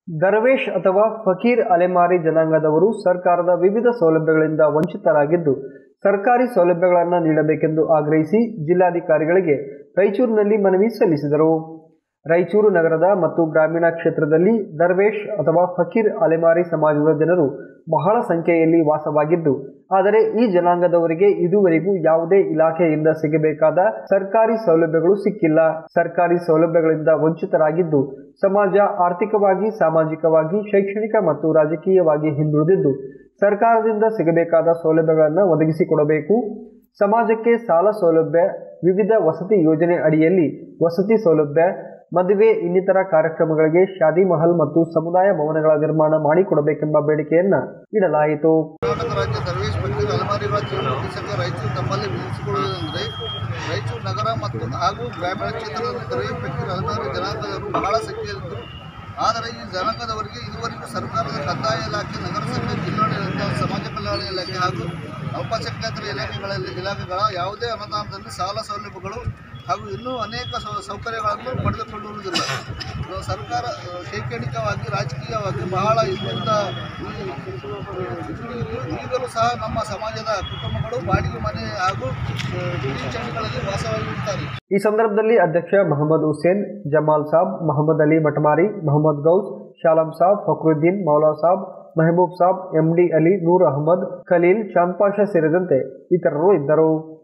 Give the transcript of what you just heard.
ದರ್ವೇಶ್ ಅಥವಾ ಫಕೀರ್ ಅಲೆಮಾರಿ ಜನಾಂಗದವರು ಸರ್ಕಾರದ ವಿವಿಧ ಸೌಲಭ್ಯಗಳಿಂದ ವಂಚಿತರಾಗಿದ್ದು ಸರ್ಕಾರಿ ಸೌಲಭ್ಯಗಳನ್ನು ನೀಡಬೇಕೆಂದು ಆಗ್ರಹಿಸಿ ಜಿಲ್ಲಾಧಿಕಾರಿಗಳಿಗೆ ರಾಯಚೂರಿನಲ್ಲಿ ಮನವಿ ಸಲ್ಲಿಸಿದರು ರಾಯಚೂರು ನಗರದ ಮತ್ತು ಗ್ರಾಮೀಣ ಕ್ಷೇತ್ರದಲ್ಲಿ ದರ್ವೇಶ್ ಅಥವಾ ಫಕೀರ್ ಅಲೆಮಾರಿ ಸಮಾಜದ ಜನರು ಬಹಳ ಸಂಖ್ಯೆಯಲ್ಲಿ ವಾಸವಾಗಿದ್ದು ಆದರೆ ಈ ಜನಾಂಗದವರಿಗೆ ಇದುವರೆಗೂ ಯಾವುದೇ ಇಲಾಖೆಯಿಂದ ಸಿಗಬೇಕಾದ ಸರ್ಕಾರಿ ಸೌಲಭ್ಯಗಳು ಸಿಕ್ಕಿಲ್ಲ ಸರ್ಕಾರಿ ಸೌಲಭ್ಯಗಳಿಂದ ವಂಚಿತರಾಗಿದ್ದು ಸಮಾಜ ಆರ್ಥಿಕವಾಗಿ ಸಾಮಾಜಿಕವಾಗಿ ಶೈಕ್ಷಣಿಕ ಮತ್ತು ರಾಜಕೀಯವಾಗಿ ಹಿಂದುಳಿದಿದ್ದು ಸರ್ಕಾರದಿಂದ ಸಿಗಬೇಕಾದ ಸೌಲಭ್ಯಗಳನ್ನು ಒದಗಿಸಿಕೊಡಬೇಕು ಸಮಾಜಕ್ಕೆ ಸಾಲ ಸೌಲಭ್ಯ ವಿವಿಧ ವಸತಿ ಯೋಜನೆ ಅಡಿಯಲ್ಲಿ ವಸತಿ ಸೌಲಭ್ಯ ಮದುವೆ ಇನ್ನಿತರ ಕಾರ್ಯಕ್ರಮಗಳಿಗೆ ಶಾದಿ ಮಹಲ್ ಮತ್ತು ಸಮುದಾಯ ಭವನಗಳ ನಿರ್ಮಾಣ ಮಾಡಿಕೊಡಬೇಕೆಂಬ ಬೇಡಿಕೆಯನ್ನ ಇಡಲಾಯಿತು ಕರ್ನಾಟಕ ರಾಜ್ಯ ಸರ್ವೇಶ್ ಪಂಚಾಯತ್ ಅಲೆಮಾರಿಗಳ ಜೀವನೋಪಾಯ ಸಂಘ ರಾಯಚೂರು ತಮ್ಮಲ್ಲಿ ವಿನಿಸಿಕೊಳ್ಳುವುದೆಂದರೆ ರಾಯಚೂರು ನಗರ ಮತ್ತು ಹಾಗೂ ಗ್ರಾಮೀಣ ಕ್ಷೇತ್ರದಲ್ಲಿ ಸರ್ವೇಶ್ ಪಂಚಾಯತ್ ಅಲೆಮಾರಿ ಜನಾಂಗದವರು ಬಹಳ ಸಂಖ್ಯೆಯಲ್ಲಿದ್ದರು ಆದರೆ ಈ ಜನಾಂಗದವರಿಗೆ ಇದುವರೆಗೂ ಸರ್ಕಾರದ ಕಂದಾಯ ಇಲಾಖೆ ನಗರಸಭೆ ಜಿಲ್ಲಾಡಳಿತ ಸಮಾಜ ಕಲ್ಯಾಣ ಇಲಾಖೆ ಹಾಗೂ ಅಲ್ಪಸಂಖ್ಯಾತರ ಇಲಾಖೆಗಳಲ್ಲಿ ಇಲಾಖೆಗಳ ಯಾವುದೇ ಅನುದಾನದಲ್ಲಿ ಸಾಲ ಸೌಲಭ್ಯಗಳು ಹಾಗೂ ಇನ್ನೂ ಅನೇಕ ಸೌ- ಸೌಕರ್ಯಗಳನ್ನು ಪಡೆದುಕೊಳ್ಳುವುದಿಲ್ಲ ಇದು ಸರ್ಕಾರ ಅಹ್, ಶೈಕ್ಷಣಿಕವಾಗಿ ರಾಜಕೀಯವಾಗಿ ಬಹಳ ಹಿಂದುಳಿದ ಈ- ಈಗಲೂ ಸಹ ನಮ್ಮ ಸಮಾಜದ ಕುಟುಂಬಗಳು ಬಾಡಿಗೆ ಮನೆ ಹಾಗೂ ಅಹ್, ಬಿಡಿ ಚಂಡಿಗಳಲ್ಲಿ ವಾಸವಾಗಿರುತ್ತಾರೆ ಈ ಸಂದರ್ಭದಲ್ಲಿ ಅಧ್ಯಕ್ಷ ಮೊಹಮ್ಮದ್ ಹುಸೇನ್ ಜಮಾಲ್ ಸಾಬ್ ಮೊಹಮ್ಮದ್ ಅಲಿ ಮಟಮಾರಿ ಮೊಹಮ್ಮದ್ ಗೌಸ್ ಶಾಲಂ ಸಾಬ್ ಫಕ್ರುದ್ದೀನ್ ಮೌಲಾ ಸಾಬ್ ಮೆಹಬೂಬ್ ಸಾಬ್ ಎಂಡಿ ಅಲಿ ನೂರ್ ಅಹಮದ್ ಖಲೀಲ್ ಚಾಂದ್ ಪಾಷಾ ಸೇರಿದಂತೆ ಇತರರು ಇದ್ದರು